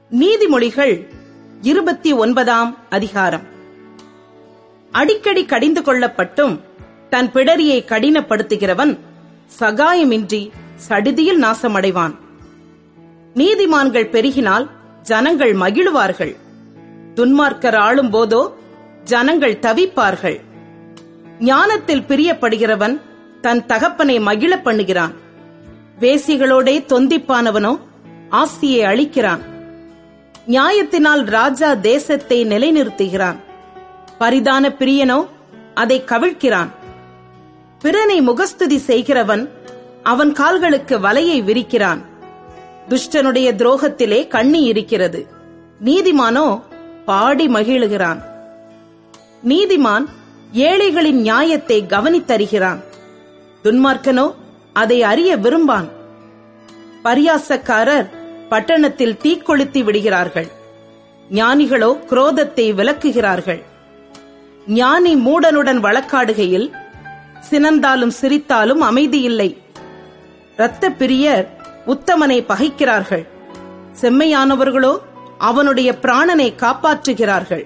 நீதிமொழிகள் இருபத்தி ஒன்பதாம் அதிகாரம் அடிக்கடி கடிந்து கொள்ளப்பட்டும் தன் பிடரியை கடினப்படுத்துகிறவன் சகாயமின்றி சடிதியில் நாசமடைவான் நீதிமான்கள் பெருகினால் ஜனங்கள் மகிழுவார்கள் துன்மார்க்கர் ஆளும் போதோ ஜனங்கள் தவிப்பார்கள் ஞானத்தில் பிரியப்படுகிறவன் தன் தகப்பனை மகிழ பண்ணுகிறான் வேசிகளோடே தொந்திப்பானவனோ ஆஸ்தியை அளிக்கிறான் நியாயத்தினால் ராஜா தேசத்தை நிலைநிறுத்துகிறான் பரிதான பிரியனோ அதை கவிழ்க்கிறான் பிறனை முகஸ்துதி செய்கிறவன் அவன் கால்களுக்கு வலையை விரிக்கிறான் துஷ்டனுடைய துரோகத்திலே கண்ணி இருக்கிறது நீதிமானோ பாடி மகிழுகிறான் நீதிமான் ஏழைகளின் நியாயத்தை கவனித்தருகிறான் துன்மார்க்கனோ அதை அறிய விரும்பான் பரியாசக்காரர் பட்டணத்தில் தீக்கொளுத்தி விடுகிறார்கள் ஞானிகளோ குரோதத்தை விலக்குகிறார்கள் ஞானி மூடனுடன் வழக்காடுகையில் சினந்தாலும் சிரித்தாலும் அமைதியில்லை இரத்த பிரியர் உத்தமனை பகைக்கிறார்கள் செம்மையானவர்களோ அவனுடைய பிராணனை காப்பாற்றுகிறார்கள்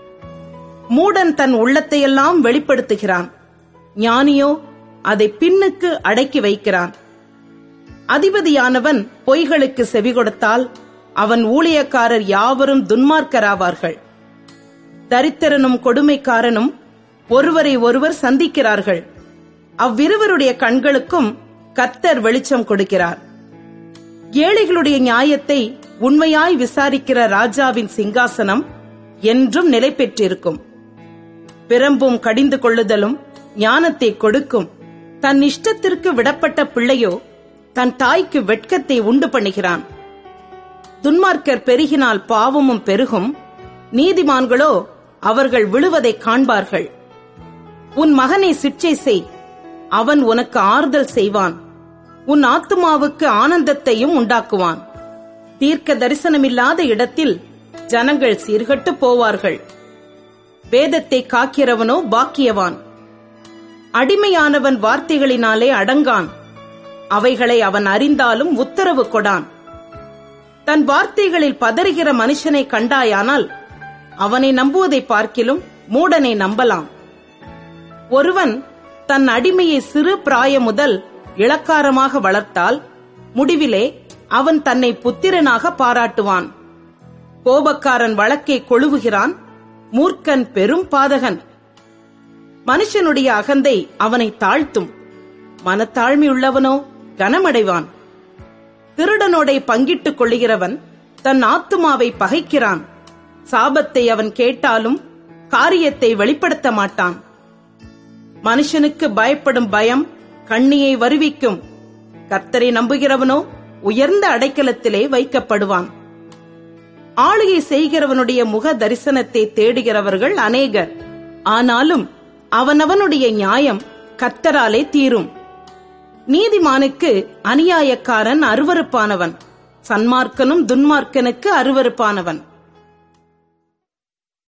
மூடன் தன் உள்ளத்தையெல்லாம் வெளிப்படுத்துகிறான் ஞானியோ அதை பின்னுக்கு அடக்கி வைக்கிறான் அதிபதியானவன் பொய்களுக்கு செவி கொடுத்தால் அவன் ஊழியக்காரர் யாவரும் துன்மார்க்கராவார்கள் தரித்திரனும் கொடுமைக்காரனும் ஒருவரை ஒருவர் சந்திக்கிறார்கள் அவ்விருவருடைய கண்களுக்கும் கத்தர் வெளிச்சம் கொடுக்கிறார் ஏழைகளுடைய நியாயத்தை உண்மையாய் விசாரிக்கிற ராஜாவின் சிங்காசனம் என்றும் நிலை பெற்றிருக்கும் பிரம்பும் கடிந்து கொள்ளுதலும் ஞானத்தை கொடுக்கும் தன் இஷ்டத்திற்கு விடப்பட்ட பிள்ளையோ தன் தாய்க்கு வெட்கத்தை உண்டு பண்ணுகிறான் துன்மார்க்கர் பெருகினால் பாவமும் பெருகும் நீதிமான்களோ அவர்கள் விழுவதை காண்பார்கள் உன் மகனை சிற்சை செய் அவன் உனக்கு ஆறுதல் செய்வான் உன் ஆத்துமாவுக்கு ஆனந்தத்தையும் உண்டாக்குவான் தீர்க்க தரிசனமில்லாத இடத்தில் ஜனங்கள் சீர்கட்டு போவார்கள் வேதத்தை காக்கிறவனோ பாக்கியவான் அடிமையானவன் வார்த்தைகளினாலே அடங்கான் அவைகளை அவன் அறிந்தாலும் உத்தரவு கொடான் தன் வார்த்தைகளில் பதறுகிற மனுஷனை கண்டாயானால் அவனை நம்புவதை பார்க்கிலும் மூடனை நம்பலாம் ஒருவன் தன் அடிமையை சிறு பிராயம் முதல் இளக்காரமாக வளர்த்தால் முடிவிலே அவன் தன்னை புத்திரனாக பாராட்டுவான் கோபக்காரன் வழக்கை கொழுவுகிறான் மூர்க்கன் பெரும் பாதகன் மனுஷனுடைய அகந்தை அவனை தாழ்த்தும் மனத்தாழ்மையுள்ளவனோ கனமடைவான் திருடனோடை பங்கிட்டுக் கொள்ளுகிறவன் தன் ஆத்துமாவை பகைக்கிறான் சாபத்தை அவன் கேட்டாலும் காரியத்தை வெளிப்படுத்த மாட்டான் மனுஷனுக்கு பயப்படும் பயம் கண்ணியை வருவிக்கும் கர்த்தரை நம்புகிறவனோ உயர்ந்த அடைக்கலத்திலே வைக்கப்படுவான் ஆளுகை செய்கிறவனுடைய முக தரிசனத்தை தேடுகிறவர்கள் அநேகர் ஆனாலும் அவனவனுடைய நியாயம் கர்த்தராலே தீரும் நீதிமானுக்கு அநியாயக்காரன் அருவருப்பானவன் சன்மார்க்கனும் துன்மார்க்கனுக்கு அருவருப்பானவன்